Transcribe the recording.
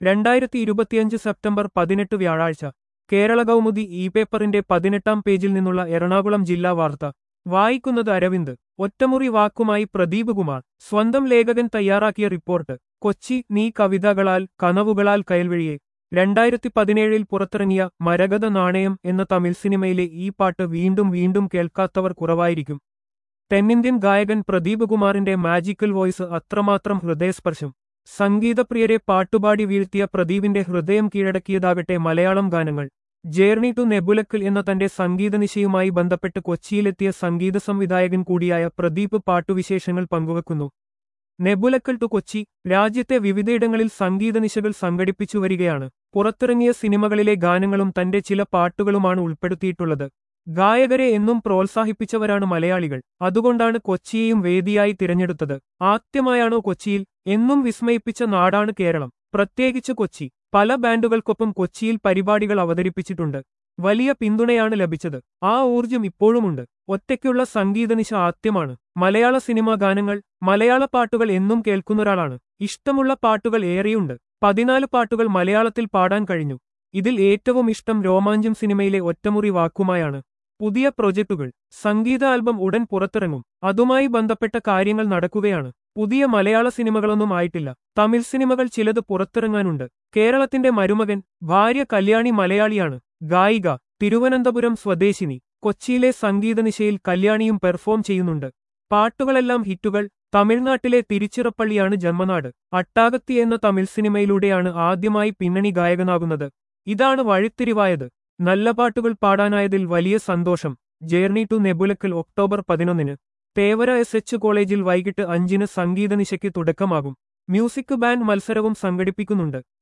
രണ്ടായിരത്തി ഇരുപത്തിയഞ്ച് സെപ്റ്റംബർ പതിനെട്ട് വ്യാഴാഴ്ച കേരള കൗമുദി ഇ പേപ്പറിന്റെ പതിനെട്ടാം പേജിൽ നിന്നുള്ള എറണാകുളം ജില്ലാ വാർത്ത വായിക്കുന്നത് അരവിന്ദ് ഒറ്റമുറി വാക്കുമായി പ്രദീപ് കുമാർ സ്വന്തം ലേഖകൻ തയ്യാറാക്കിയ റിപ്പോർട്ട് കൊച്ചി നീ കവിതകളാൽ കനവുകളാൽ കയൽവഴിയെ രണ്ടായിരത്തി പതിനേഴിൽ പുറത്തിറങ്ങിയ മരകത നാണയം എന്ന തമിഴ് സിനിമയിലെ ഈ പാട്ട് വീണ്ടും വീണ്ടും കേൾക്കാത്തവർ കുറവായിരിക്കും തെന്നിന്ത്യൻ ഗായകൻ പ്രദീപ് കുമാറിന്റെ മാജിക്കൽ വോയിസ് അത്രമാത്രം ഹൃദയസ്പർശം സംഗീതപ്രിയരെ പാട്ടുപാടി വീഴ്ത്തിയ പ്രദീപിന്റെ ഹൃദയം കീഴടക്കിയതാകട്ടെ മലയാളം ഗാനങ്ങൾ ജേർണി ടു നെബുലക്കൽ എന്ന തന്റെ സംഗീതനിശയുമായി ബന്ധപ്പെട്ട് കൊച്ചിയിലെത്തിയ സംഗീത സംവിധായകൻ കൂടിയായ പ്രദീപ് പാട്ടുവിശേഷങ്ങൾ പങ്കുവെക്കുന്നു നെബുലക്കൽ ടു കൊച്ചി രാജ്യത്തെ വിവിധയിടങ്ങളിൽ സംഗീതനിശകൾ സംഘടിപ്പിച്ചു വരികയാണ് പുറത്തിറങ്ങിയ സിനിമകളിലെ ഗാനങ്ങളും തന്റെ ചില പാട്ടുകളുമാണ് ഉൾപ്പെടുത്തിയിട്ടുള്ളത് ഗായകരെ എന്നും പ്രോത്സാഹിപ്പിച്ചവരാണ് മലയാളികൾ അതുകൊണ്ടാണ് കൊച്ചിയെയും വേദിയായി തിരഞ്ഞെടുത്തത് ആദ്യമായാണോ കൊച്ചിയിൽ എന്നും വിസ്മയിപ്പിച്ച നാടാണ് കേരളം പ്രത്യേകിച്ച് കൊച്ചി പല ബാൻഡുകൾക്കൊപ്പം കൊച്ചിയിൽ പരിപാടികൾ അവതരിപ്പിച്ചിട്ടുണ്ട് വലിയ പിന്തുണയാണ് ലഭിച്ചത് ആ ഊർജം ഇപ്പോഴുമുണ്ട് ഒറ്റയ്ക്കുള്ള സംഗീതനിശ ആദ്യമാണ് മലയാള സിനിമാ ഗാനങ്ങൾ മലയാള പാട്ടുകൾ എന്നും കേൾക്കുന്നൊരാളാണ് ഇഷ്ടമുള്ള പാട്ടുകൾ ഏറെയുണ്ട് പതിനാല് പാട്ടുകൾ മലയാളത്തിൽ പാടാൻ കഴിഞ്ഞു ഇതിൽ ഏറ്റവും ഇഷ്ടം രോമാഞ്ചം സിനിമയിലെ ഒറ്റമുറി വാക്കുമായാണ് പുതിയ പ്രൊജക്ടുകൾ സംഗീത ആൽബം ഉടൻ പുറത്തിറങ്ങും അതുമായി ബന്ധപ്പെട്ട കാര്യങ്ങൾ നടക്കുകയാണ് പുതിയ മലയാള സിനിമകളൊന്നും ആയിട്ടില്ല തമിഴ് സിനിമകൾ ചിലത് പുറത്തിറങ്ങാനുണ്ട് കേരളത്തിന്റെ മരുമകൻ ഭാര്യ കല്യാണി മലയാളിയാണ് ഗായിക തിരുവനന്തപുരം സ്വദേശിനി കൊച്ചിയിലെ സംഗീതനിശയിൽ കല്യാണിയും പെർഫോം ചെയ്യുന്നുണ്ട് പാട്ടുകളെല്ലാം ഹിറ്റുകൾ തമിഴ്നാട്ടിലെ തിരുച്ചിറപ്പള്ളിയാണ് ജന്മനാട് അട്ടാകത്തി എന്ന തമിഴ് സിനിമയിലൂടെയാണ് ആദ്യമായി പിന്നണി ഗായകനാകുന്നത് ഇതാണ് വഴിത്തിരിവായത് നല്ല പാട്ടുകൾ പാടാനായതിൽ വലിയ സന്തോഷം ജേർണി ടു നെബുലക്കൽ ഒക്ടോബർ പതിനൊന്നിന് തേവര എസ് എച്ച് കോളേജിൽ വൈകിട്ട് അഞ്ചിന് സംഗീതനിശയ്ക്ക് തുടക്കമാകും മ്യൂസിക് ബാൻഡ് മത്സരവും സംഘടിപ്പിക്കുന്നുണ്ട്